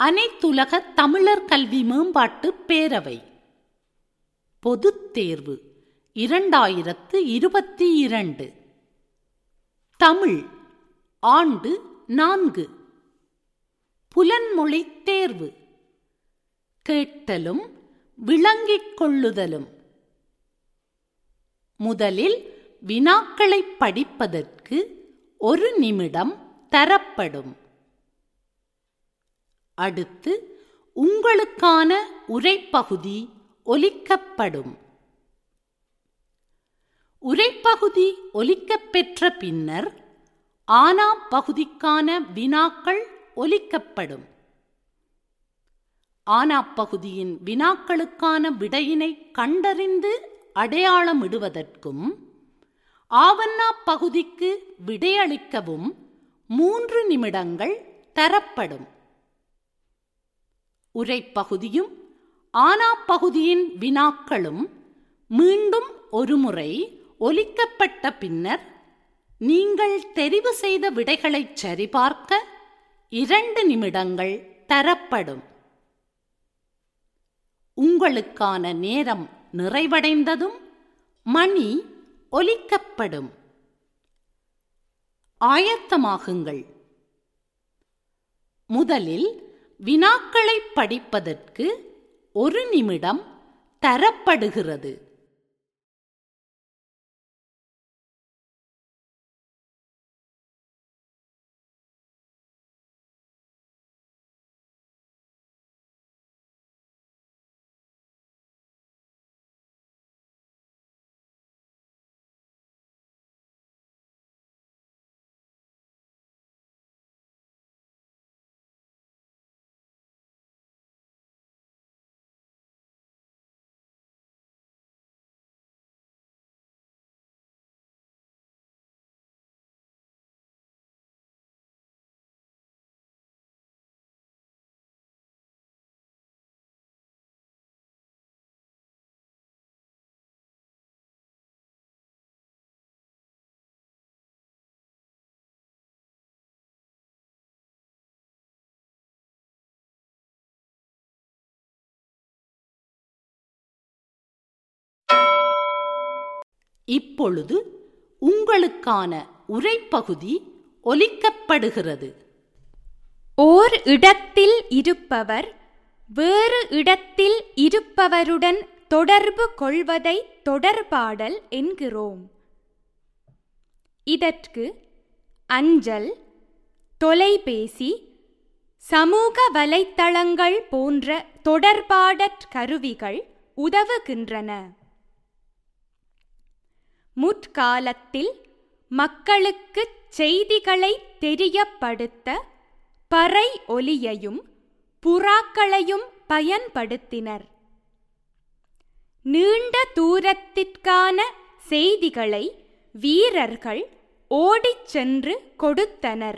அனைத்துலக தமிழர் கல்வி மேம்பாட்டு பேரவை பொதுத் தேர்வு இரண்டாயிரத்து இருபத்தி இரண்டு தமிழ் ஆண்டு நான்கு புலன்மொழி தேர்வு கேட்டலும் விளங்கிக் கொள்ளுதலும் முதலில் வினாக்களை படிப்பதற்கு ஒரு நிமிடம் தரப்படும் அடுத்து உங்களுக்கான உரைப்பகுதி ஒலிக்கப்படும் உரைப்பகுதி ஒலிக்கப்பெற்ற பின்னர் ஆனா பகுதிக்கான வினாக்கள் ஒலிக்கப்படும் ஆனா பகுதியின் வினாக்களுக்கான விடையினை கண்டறிந்து அடையாளமிடுவதற்கும் ஆவண்ணா பகுதிக்கு விடையளிக்கவும் மூன்று நிமிடங்கள் தரப்படும் உரைப்பகுதியும் ஆனா பகுதியின் வினாக்களும் மீண்டும் ஒருமுறை ஒலிக்கப்பட்ட பின்னர் நீங்கள் தெரிவு செய்த விடைகளை சரிபார்க்க இரண்டு நிமிடங்கள் தரப்படும் உங்களுக்கான நேரம் நிறைவடைந்ததும் மணி ஒலிக்கப்படும் ஆயத்தமாகுங்கள் முதலில் வினாக்களை படிப்பதற்கு ஒரு நிமிடம் தரப்படுகிறது இப்பொழுது உங்களுக்கான உரைப்பகுதி ஒலிக்கப்படுகிறது ஓர் இடத்தில் இருப்பவர் வேறு இடத்தில் இருப்பவருடன் தொடர்பு கொள்வதை தொடர்பாடல் என்கிறோம் இதற்கு அஞ்சல் தொலைபேசி சமூக வலைத்தளங்கள் போன்ற தொடர்பாடற் கருவிகள் உதவுகின்றன முற்காலத்தில் மக்களுக்கு செய்திகளை தெரியப்படுத்த பறை ஒலியையும் புறாக்களையும் பயன்படுத்தினர் நீண்ட தூரத்திற்கான செய்திகளை வீரர்கள் ஓடிச் சென்று கொடுத்தனர்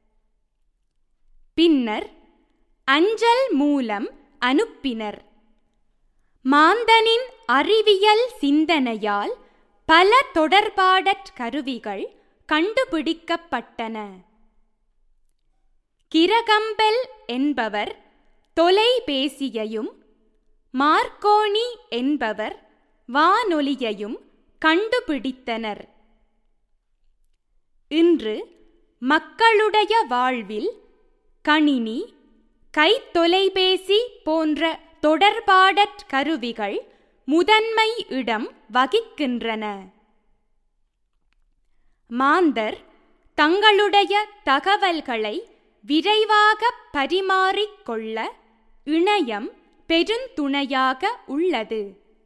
பின்னர் அஞ்சல் மூலம் அனுப்பினர் மாந்தனின் அறிவியல் சிந்தனையால் பல தொடர்பாடற் கருவிகள் கண்டுபிடிக்கப்பட்டன கிரகம்பெல் என்பவர் தொலைபேசியையும் மார்க்கோனி என்பவர் வானொலியையும் கண்டுபிடித்தனர் இன்று மக்களுடைய வாழ்வில் கணினி கைத்தொலைபேசி போன்ற தொடர்பாடற் கருவிகள் முதன்மை இடம் வகிக்கின்றன மாந்தர் தங்களுடைய தகவல்களை விரைவாக பரிமாறிக்கொள்ள இணையம் பெருந்துணையாக உள்ளது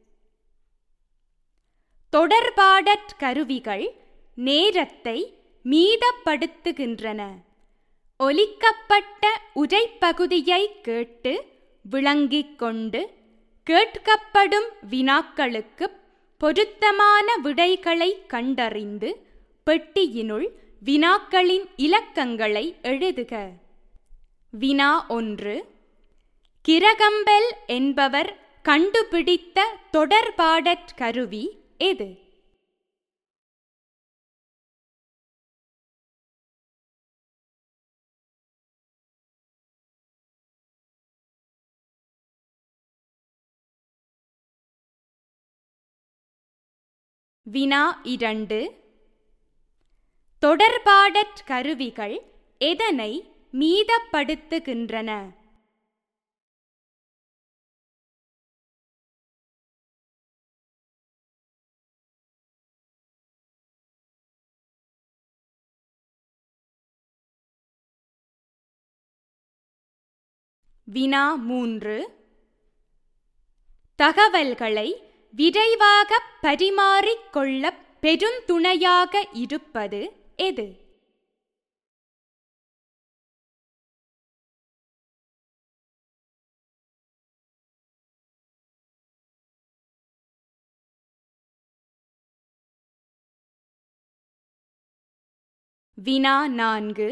தொடர்பாடற் கருவிகள் நேரத்தை மீதப்படுத்துகின்றன ஒலிக்கப்பட்ட உரைப்பகுதியை கேட்டு விளங்கிக் கொண்டு கேட்கப்படும் வினாக்களுக்கு பொருத்தமான விடைகளை கண்டறிந்து பெட்டியினுள் வினாக்களின் இலக்கங்களை எழுதுக வினா ஒன்று கிரகம்பெல் என்பவர் கண்டுபிடித்த தொடர்பாடற் கருவி எது வினா இரண்டு தொடர்பாடற் கருவிகள் எதனை மீதப்படுத்துகின்றன வினா மூன்று தகவல்களை விரைவாக பரிமாறிக்கொள்ள பெருந்துணையாக இருப்பது எது வினா நான்கு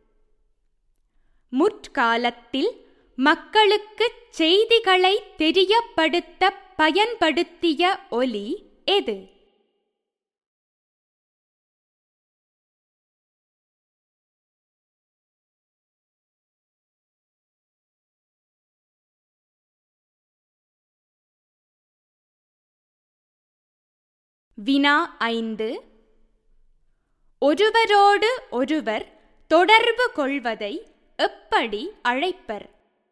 முற்காலத்தில் மக்களுக்குச் செய்திகளை தெரியப்படுத்த பயன்படுத்திய ஒலி எது வினா ஐந்து ஒருவரோடு ஒருவர் தொடர்பு கொள்வதை எப்படி அழைப்பர்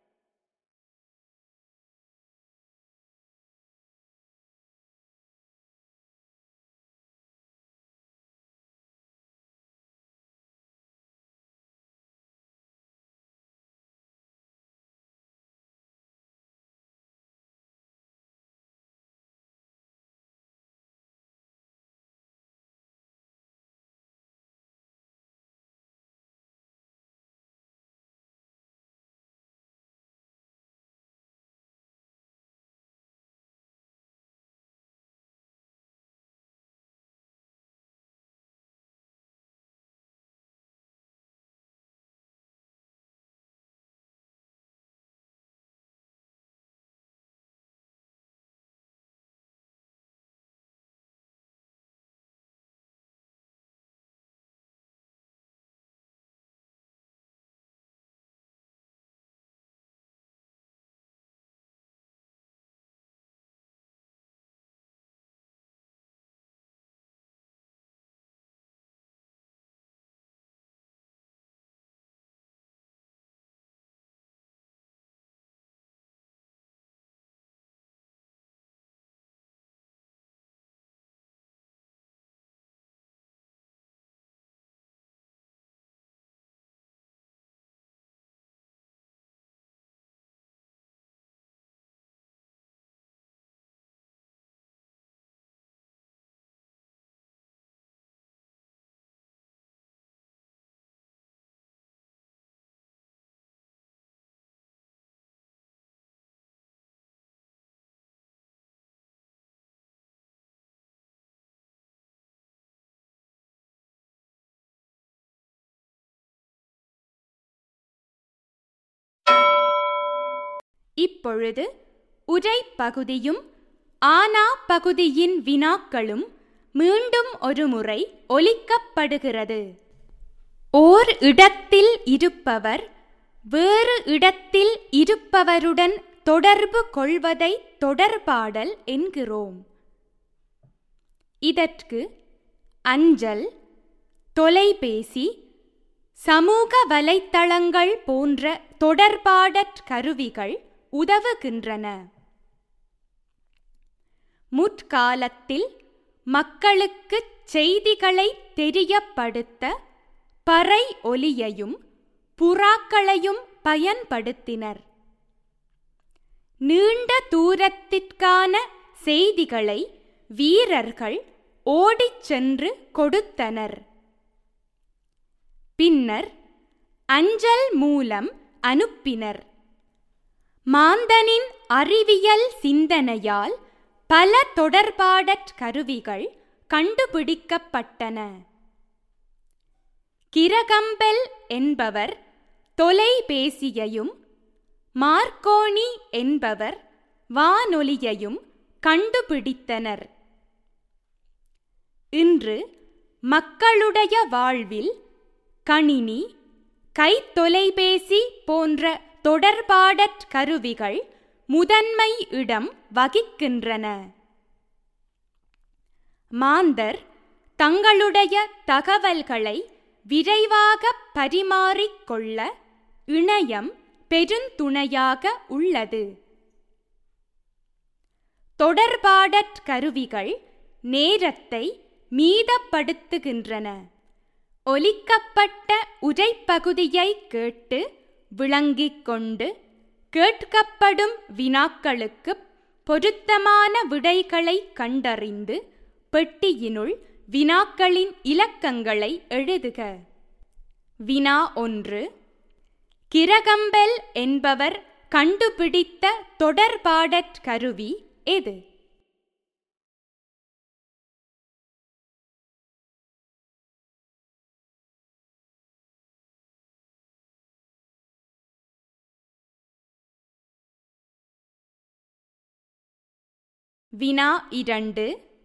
இப்பொழுது உரை பகுதியும் ஆனா பகுதியின் வினாக்களும் மீண்டும் ஒருமுறை ஒலிக்கப்படுகிறது ஓர் இடத்தில் இருப்பவர் வேறு இடத்தில் இருப்பவருடன் தொடர்பு கொள்வதை தொடர்பாடல் என்கிறோம் இதற்கு அஞ்சல் தொலைபேசி சமூக வலைத்தளங்கள் போன்ற தொடர்பாடற் கருவிகள் உதவுகின்றன முற்காலத்தில் மக்களுக்கு செய்திகளை தெரியப்படுத்த பறை ஒலியையும் புறாக்களையும் பயன்படுத்தினர் நீண்ட தூரத்திற்கான செய்திகளை வீரர்கள் ஓடிச் சென்று கொடுத்தனர் பின்னர் அஞ்சல் மூலம் அனுப்பினர் மாந்தனின் அறிவியல் சிந்தனையால் பல தொடர்பாடற் கருவிகள் கண்டுபிடிக்கப்பட்டன கிரகம்பெல் என்பவர் தொலைபேசியையும் மார்க்கோனி என்பவர் வானொலியையும் கண்டுபிடித்தனர் இன்று மக்களுடைய வாழ்வில் கணினி கைத்தொலைபேசி போன்ற தொடர்பாடற் கருவிகள் முதன்மை இடம் வகிக்கின்றன மாந்தர் தங்களுடைய தகவல்களை விரைவாக பரிமாறிக்கொள்ள இணையம் பெருந்துணையாக உள்ளது தொடர்பாடற் கருவிகள் நேரத்தை மீதப்படுத்துகின்றன ஒலிக்கப்பட்ட உரைப்பகுதியை கேட்டு விளங்கிக் கொண்டு கேட்கப்படும் வினாக்களுக்கு பொருத்தமான விடைகளை கண்டறிந்து பெட்டியினுள் வினாக்களின் இலக்கங்களை எழுதுக வினா ஒன்று கிரகம்பெல் என்பவர் கண்டுபிடித்த தொடர்பாடற் கருவி எது வினா இரண்டு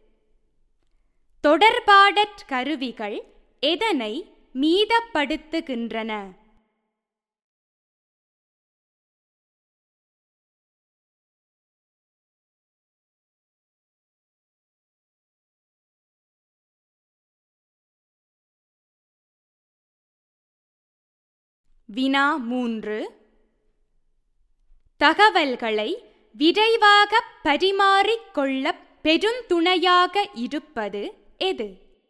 தொடர்பாடற் கருவிகள் எதனை மீதப்படுத்துகின்றன வினா மூன்று தகவல்களை விரைவாக பரிமாறிக்கொள்ள பெருந்துணையாக இருப்பது எது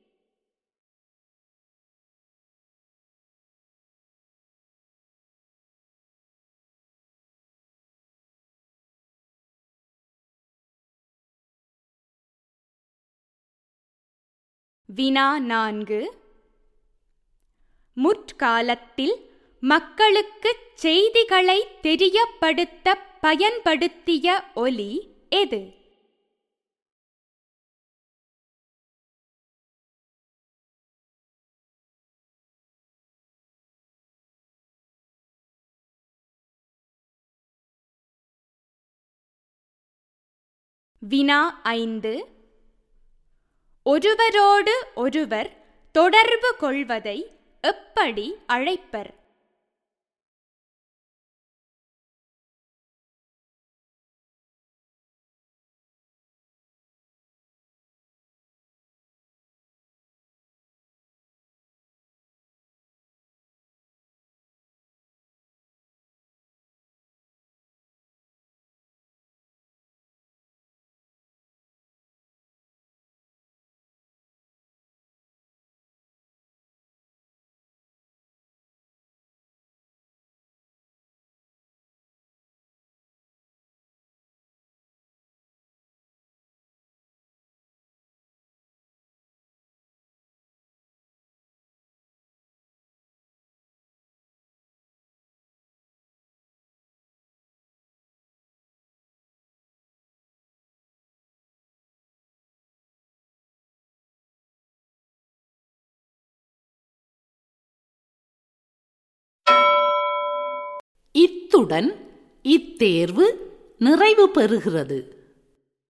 வினா நான்கு முற்காலத்தில் மக்களுக்குச் செய்திகளை தெரியப்படுத்த பயன்படுத்திய ஒலி எது வினா ஐந்து ஒருவரோடு ஒருவர் தொடர்பு கொள்வதை எப்படி அழைப்பர் இத்துடன் இத்தேர்வு நிறைவு பெறுகிறது